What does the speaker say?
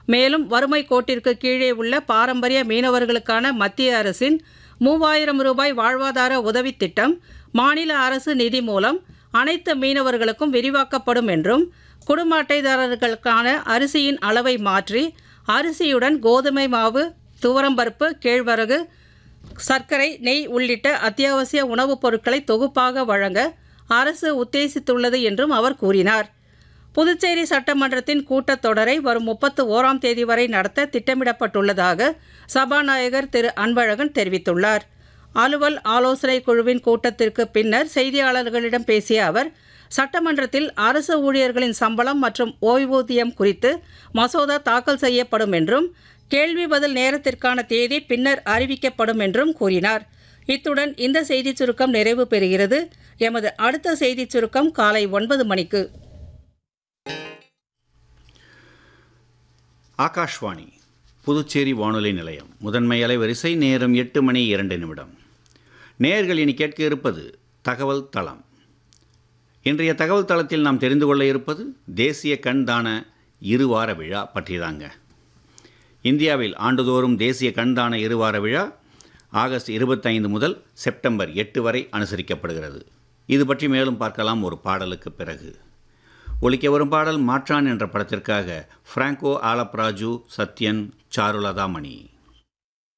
மேலும் வறுமை கோட்டிற்கு கீழே உள்ள பாரம்பரிய மீனவர்களுக்கான மத்திய அரசின் மூவாயிரம் ரூபாய் வாழ்வாதார உதவித் திட்டம் மாநில அரசு நிதி மூலம் அனைத்து மீனவர்களுக்கும் விரிவாக்கப்படும் என்றும் குடும்ப அட்டைதாரர்களுக்கான அரிசியின் அளவை மாற்றி அரிசியுடன் கோதுமை மாவு துவரம்பருப்பு கேழ்வரகு சர்க்கரை நெய் உள்ளிட்ட அத்தியாவசிய உணவுப் பொருட்களை தொகுப்பாக வழங்க அரசு உத்தேசித்துள்ளது என்றும் அவர் கூறினார் புதுச்சேரி சட்டமன்றத்தின் கூட்டத்தொடரை வரும் முப்பத்து ஓராம் தேதி வரை நடத்த திட்டமிடப்பட்டுள்ளதாக சபாநாயகர் திரு அன்பழகன் தெரிவித்துள்ளார் அலுவல் ஆலோசனை குழுவின் கூட்டத்திற்கு பின்னர் செய்தியாளர்களிடம் பேசிய அவர் சட்டமன்றத்தில் அரசு ஊழியர்களின் சம்பளம் மற்றும் ஓய்வூதியம் குறித்து மசோதா தாக்கல் செய்யப்படும் என்றும் கேள்வி பதில் நேரத்திற்கான தேதி பின்னர் அறிவிக்கப்படும் என்றும் கூறினார் இத்துடன் இந்த செய்திச் சுருக்கம் நிறைவு பெறுகிறது எமது அடுத்த செய்திச் சுருக்கம் காலை ஒன்பது மணிக்கு ஆகாஷ்வாணி புதுச்சேரி வானொலி நிலையம் முதன்மை அலைவரிசை நேரம் எட்டு மணி இரண்டு நிமிடம் நேயர்கள் இனி கேட்க இருப்பது தகவல் தளம் இன்றைய தகவல் தளத்தில் நாம் தெரிந்து கொள்ள இருப்பது தேசிய கண் தான இருவார விழா பற்றியதாங்க இந்தியாவில் ஆண்டுதோறும் தேசிய கண் தான இருவார விழா ஆகஸ்ட் இருபத்தைந்து முதல் செப்டம்பர் எட்டு வரை அனுசரிக்கப்படுகிறது இது பற்றி மேலும் பார்க்கலாம் ஒரு பாடலுக்கு பிறகு ஒலிக்க வரும் பாடல் மாற்றான் என்ற படத்திற்காக ஃப்ராங்கோ ஆலப்ராஜு சத்யன் சாருலதா மணி